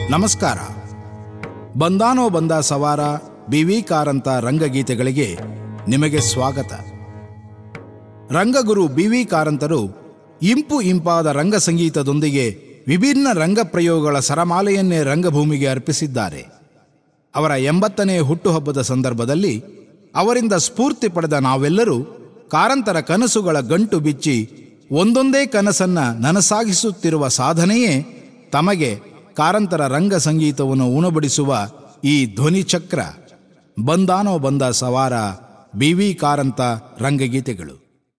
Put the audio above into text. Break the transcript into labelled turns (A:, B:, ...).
A: ನಮಸ್ಕಾರ ಬಂದಾನೋ ಬಂದ ಸವಾರ ಬಿ ವಿ ಕಾರಂತ ರಂಗಗೀತೆಗಳಿಗೆ ನಿಮಗೆ ಸ್ವಾಗತ ರಂಗಗುರು ಬಿ ವಿ ಕಾರಂತರು ಇಂಪು ಇಂಪಾದ ರಂಗ ಸಂಗೀತದೊಂದಿಗೆ ವಿಭಿನ್ನ ರಂಗ ಪ್ರಯೋಗಗಳ ಸರಮಾಲೆಯನ್ನೇ ರಂಗಭೂಮಿಗೆ ಅರ್ಪಿಸಿದ್ದಾರೆ ಅವರ ಎಂಬತ್ತನೇ ಹುಟ್ಟುಹಬ್ಬದ ಸಂದರ್ಭದಲ್ಲಿ ಅವರಿಂದ ಸ್ಫೂರ್ತಿ ಪಡೆದ ನಾವೆಲ್ಲರೂ ಕಾರಂತರ ಕನಸುಗಳ ಗಂಟು ಬಿಚ್ಚಿ ಒಂದೊಂದೇ ಕನಸನ್ನ ನನಸಾಗಿಸುತ್ತಿರುವ ಸಾಧನೆಯೇ ತಮಗೆ ಕಾರಂತರ ರಂಗ ಸಂಗೀತವನ್ನು ಉಣಬಡಿಸುವ ಈ ಧ್ವನಿ ಚಕ್ರ ಬಂದಾನೋ ಬಂದ ಸವಾರ ಬಿ ವಿ ಕಾರಂತ ರಂಗಗೀತೆಗಳು